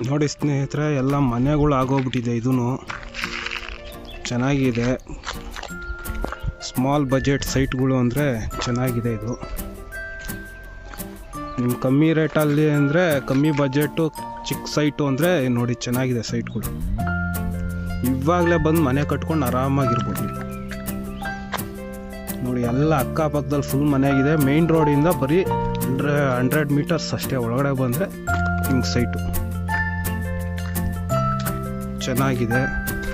ನೋಡಿ ಸ್ನೇಹಿತರೆ ಎಲ್ಲ ಮನೆಗಳು ಆಗೋಗ್ಬಿಟ್ಟಿದೆ ಇದೂ ಚೆನ್ನಾಗಿದೆ ಸ್ಮಾಲ್ ಬಜೆಟ್ ಸೈಟ್ಗಳು ಅಂದರೆ ಚೆನ್ನಾಗಿದೆ ಇದು ನಿಮ್ಮ ಕಮ್ಮಿ ರೇಟಲ್ಲಿ ಅಂದರೆ ಕಮ್ಮಿ ಬಜೆಟು ಚಿಕ್ಕ ಸೈಟು ಅಂದರೆ ನೋಡಿ ಚೆನ್ನಾಗಿದೆ ಸೈಟ್ಗಳು ಇವಾಗಲೇ ಬಂದು ಮನೆ ಕಟ್ಕೊಂಡು ಆರಾಮಾಗಿರ್ಬೋದು ನೀವು ನೋಡಿ ಎಲ್ಲ ಅಕ್ಕಪಕ್ಕದಲ್ಲಿ ಫುಲ್ ಮನೆ ಆಗಿದೆ ಮೇಯ್ನ್ ರೋಡಿಂದ ಬರೀ ಹಂಡ್ರೆ ಹಂಡ್ರೆಡ್ ಮೀಟರ್ಸ್ ಅಷ್ಟೇ ಒಳಗಡೆ ಬಂದರೆ ಹಿಂಗೆ ಸೈಟು ಚೆನ್ನಾಗಿದೆ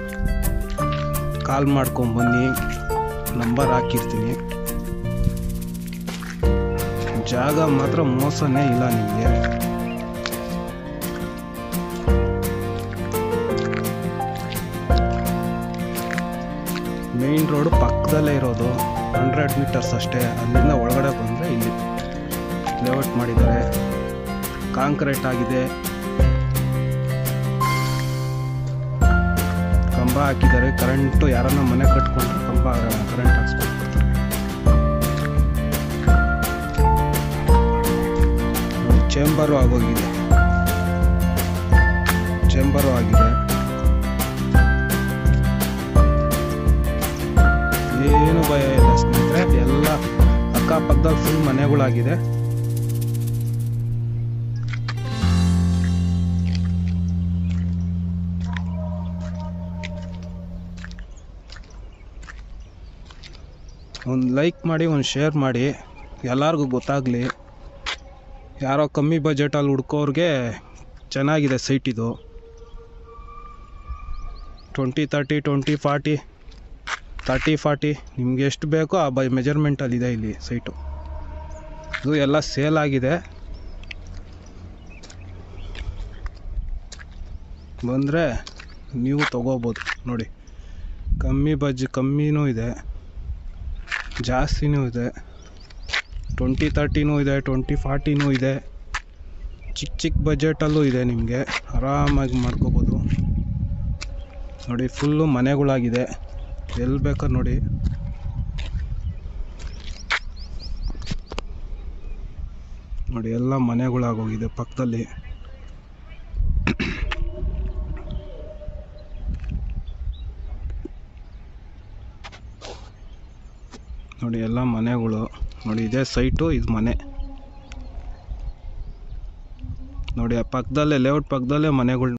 ಕಾಲ್ ಮಾಡ್ಕೊಂಬನ್ನಿ ನಂಬರ್ ಹಾಕಿರ್ತೀನಿ ಜಾಗ ಮಾತ್ರ ಮೋಸನೇ ಇಲ್ಲ ನಿಮಗೆ ಮೇಯ್ನ್ ರೋಡ್ ಪಕ್ಕದಲ್ಲೇ ಇರೋದು ಹಂಡ್ರೆಡ್ ಮೀಟರ್ಸ್ ಅಷ್ಟೇ ಅಲ್ಲಿಂದ ಒಳಗಡೆ ಬಂದರೆ ಇಲ್ಲಿ ಲೇಔಟ್ ಮಾಡಿದ್ದಾರೆ ಕಾಂಕ್ರೀಟ್ ಆಗಿದೆ ಕಂಬ ಹಾಕಿದ್ದಾರೆ ಕರೆಂಟು ಯಾರನ್ನ ಮನೆ ಕಟ್ಕೊಂಡ್ರೆ ಕಂಬ ಕರೆಂಟ್ ಹಾಕ್ಸ್ಕೊಟ್ಬಿಡ್ತಾರೆ ಚೇಂಬರು ಆಗೋಗಿದೆ ಚೇಂಬರು ಆಗಿದೆ ಏನು ಭಯ ಇಲ್ಲ ಸ್ನೇಹಿತರೆ ಎಲ್ಲ ಅಕ್ಕಪಕ್ಕದಲ್ಲಿ ಫುಲ್ ಮನೆಗಳಾಗಿದೆ ಒಂದು ಲೈಕ್ ಮಾಡಿ ಒಂದು ಶೇರ್ ಮಾಡಿ ಎಲ್ಲರಿಗೂ ಗೊತ್ತಾಗಲಿ ಯಾರೋ ಕಮ್ಮಿ ಬಜೆಟಲ್ಲಿ ಹುಡ್ಕೋರ್ಗೆ ಚೆನ್ನಾಗಿದೆ ಸೈಟ್ ಇದು twenty thirty twenty forty thirty forty ನಿಮ್ಗೆ ಎಷ್ಟು ಬೇಕೋ ಆ ಬೈ ಮೆಜರ್ಮೆಂಟಲ್ಲಿದೆ ಇಲ್ಲಿ ಸೈಟು ಇದು ಎಲ್ಲ ಸೇಲ್ ಆಗಿದೆ ಬಂದರೆ ನೀವು ತಗೋಬೋದು ನೋಡಿ ಕಮ್ಮಿ ಬಜ್ ಕಮ್ಮಿನೂ ಇದೆ ಜಾಸ್ತಿನೂ ಇದೆ ಟ್ವೆಂಟಿ ತರ್ಟಿನೂ ಇದೆ ಟ್ವೆಂಟಿ ಫಾರ್ಟಿನೂ ಇದೆ ಚಿಕ್ಕ ಚಿಕ್ಕ ಬಜೆಟಲ್ಲೂ ಇದೆ ನಿಮಗೆ ಆರಾಮಾಗಿ ಮಾಡ್ಕೋಬೋದು ನೋಡಿ ಫುಲ್ಲು ಮನೆಗಳಾಗಿದೆ ಎಲ್ಲಿ ಬೇಕಾದ್ರೆ ನೋಡಿ ನೋಡಿ ಎಲ್ಲ ಮನೆಗಳಾಗೋಗಿದೆ ಪಕ್ಕದಲ್ಲಿ ನೋಡಿ ಎಲ್ಲ ಮನೆಗಳು ನೋಡಿ ಇದೇ ಸೈಟು ಇದು ಮನೆ ನೋಡಿ ಆ ಪಕ್ಕದಲ್ಲೇ ಲೇಔಟ್ ಪಕ್ಕದಲ್ಲೇ ಮನೆಗಳು